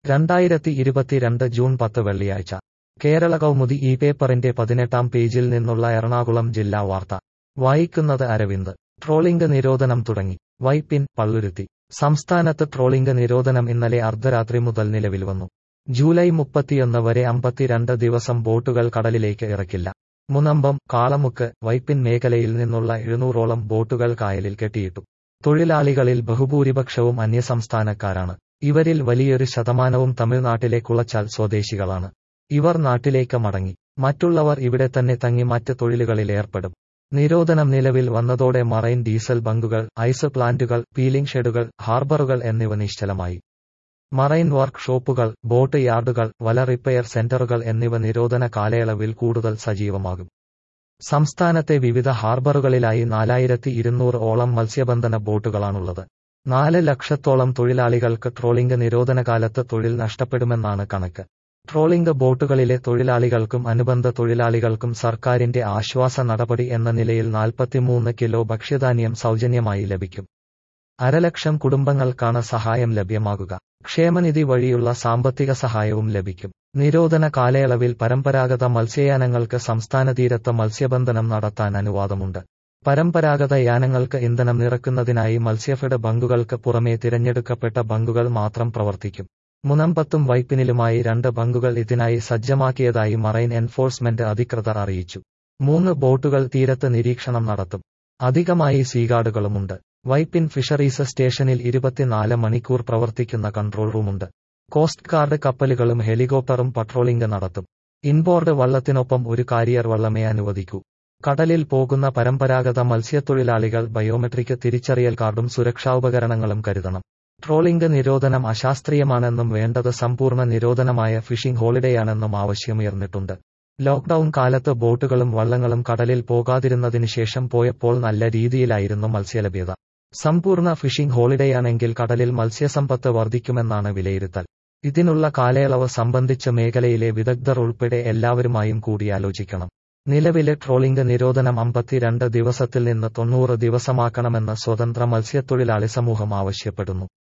രണ്ടായിരത്തി ഇരുപത്തിരണ്ട് ജൂൺ പത്ത് വെള്ളിയാഴ്ച കേരള കൗമുദി ഈ പേപ്പറിന്റെ പതിനെട്ടാം പേജിൽ നിന്നുള്ള എറണാകുളം ജില്ലാ വാർത്ത വായിക്കുന്നത് അരവിന്ദ് ട്രോളിംഗ് നിരോധനം തുടങ്ങി വൈപ്പിൻ പള്ളുരുത്തി സംസ്ഥാനത്ത് ട്രോളിംഗ് നിരോധനം ഇന്നലെ അർദ്ധരാത്രി മുതൽ നിലവിൽ വന്നു ജൂലൈ മുപ്പത്തിയൊന്ന് വരെ അമ്പത്തിരണ്ട് ദിവസം ബോട്ടുകൾ കടലിലേക്ക് ഇറക്കില്ല മുനമ്പം കാളമുക്ക് വൈപ്പിൻ മേഖലയിൽ നിന്നുള്ള എഴുന്നൂറോളം ബോട്ടുകൾ കായലിൽ കെട്ടിയിട്ടു തൊഴിലാളികളിൽ ബഹുഭൂരിപക്ഷവും അന്യസംസ്ഥാനക്കാരാണ് ഇവരിൽ വലിയൊരു ശതമാനവും തമിഴ്നാട്ടിലെ കുളച്ചാൽ സ്വദേശികളാണ് ഇവർ നാട്ടിലേക്ക് മടങ്ങി മറ്റുള്ളവർ ഇവിടെ തന്നെ തങ്ങി മറ്റ് തൊഴിലുകളിൽ ഏർപ്പെടും നിരോധനം നിലവിൽ വന്നതോടെ മറൈൻ ഡീസൽ ബങ്കുകൾ ഐസ് പ്ലാന്റുകൾ പീലിംഗ് ഷെഡുകൾ ഹാർബറുകൾ എന്നിവ നിശ്ചലമായി മറൈൻ വർക്ക് ഷോപ്പുകൾ ബോട്ട് യാർഡുകൾ വല റിപ്പയർ സെന്ററുകൾ എന്നിവ നിരോധന കാലയളവിൽ കൂടുതൽ സജീവമാകും സംസ്ഥാനത്തെ വിവിധ ഹാർബറുകളിലായി നാലായിരത്തി ഇരുന്നൂറ് ഓളം മത്സ്യബന്ധന ബോട്ടുകളാണുള്ളത് നാല് ലക്ഷത്തോളം തൊഴിലാളികൾക്ക് ട്രോളിംഗ് നിരോധനകാലത്ത് തൊഴിൽ നഷ്ടപ്പെടുമെന്നാണ് കണക്ക് ട്രോളിംഗ് ബോട്ടുകളിലെ തൊഴിലാളികൾക്കും അനുബന്ധ തൊഴിലാളികൾക്കും സർക്കാരിന്റെ ആശ്വാസ നടപടി എന്ന നിലയിൽ നാൽപ്പത്തിമൂന്ന് കിലോ ഭക്ഷ്യധാന്യം സൗജന്യമായി ലഭിക്കും അരലക്ഷം കുടുംബങ്ങൾക്കാണ് സഹായം ലഭ്യമാകുക ക്ഷേമനിധി വഴിയുള്ള സാമ്പത്തിക സഹായവും ലഭിക്കും നിരോധന കാലയളവിൽ പരമ്പരാഗത മത്സ്യയാനങ്ങൾക്ക് സംസ്ഥാന തീരത്ത് മത്സ്യബന്ധനം നടത്താൻ അനുവാദമുണ്ട് പരമ്പരാഗത യാനങ്ങൾക്ക് ഇന്ധനം നിറക്കുന്നതിനായി മത്സ്യഫെഡ് ബങ്കുകൾക്ക് പുറമെ തിരഞ്ഞെടുക്കപ്പെട്ട ബങ്കുകൾ മാത്രം പ്രവർത്തിക്കും മുനമ്പത്തും വൈപ്പിനിലുമായി രണ്ട് ബങ്കുകൾ ഇതിനായി സജ്ജമാക്കിയതായി മറൈൻ എൻഫോഴ്സ്മെന്റ് അധികൃതർ അറിയിച്ചു മൂന്ന് ബോട്ടുകൾ തീരത്ത് നിരീക്ഷണം നടത്തും അധികമായി സീഗാർഡുകളുമുണ്ട് വൈപ്പിൻ ഫിഷറീസ് സ്റ്റേഷനിൽ ഇരുപത്തിനാല് മണിക്കൂർ പ്രവർത്തിക്കുന്ന കൺട്രോൾ റൂമുണ്ട് കോസ്റ്റ് ഗാർഡ് കപ്പലുകളും ഹെലികോപ്റ്ററും പട്രോളിംഗ് നടത്തും ഇൻബോർഡ് വള്ളത്തിനൊപ്പം ഒരു കാരിയർ വള്ളമേ അനുവദിക്കൂ കടലിൽ പോകുന്ന പരമ്പരാഗത മത്സ്യത്തൊഴിലാളികൾ ബയോമെട്രിക് തിരിച്ചറിയൽ കാർഡും സുരക്ഷാ ഉപകരണങ്ങളും കരുതണം ട്രോളിംഗ് നിരോധനം അശാസ്ത്രീയമാണെന്നും വേണ്ടത് സമ്പൂർണ്ണ നിരോധനമായ ഫിഷിംഗ് ഹോളിഡേയാണെന്നും ആവശ്യമുയർന്നിട്ടുണ്ട് ലോക്ഡൌൺ കാലത്ത് ബോട്ടുകളും വള്ളങ്ങളും കടലിൽ പോകാതിരുന്നതിന് ശേഷം പോയപ്പോൾ നല്ല രീതിയിലായിരുന്നു മത്സ്യലഭ്യത സമ്പൂർണ്ണ ഫിഷിംഗ് ഹോളിഡേയാണെങ്കിൽ കടലിൽ മത്സ്യസമ്പത്ത് വർദ്ധിക്കുമെന്നാണ് വിലയിരുത്തൽ ഇതിനുള്ള കാലയളവ് സംബന്ധിച്ച് മേഖലയിലെ വിദഗ്ധർ ഉൾപ്പെടെ എല്ലാവരുമായും കൂടിയാലോചിക്കണം നിലവിലെ ട്രോളിംഗ് നിരോധനം അമ്പത്തിരണ്ട് ദിവസത്തിൽ നിന്ന് തൊണ്ണൂറ് ദിവസമാക്കണമെന്ന് സ്വതന്ത്ര മത്സ്യത്തൊഴിലാളി സമൂഹം ആവശ്യപ്പെടുന്നു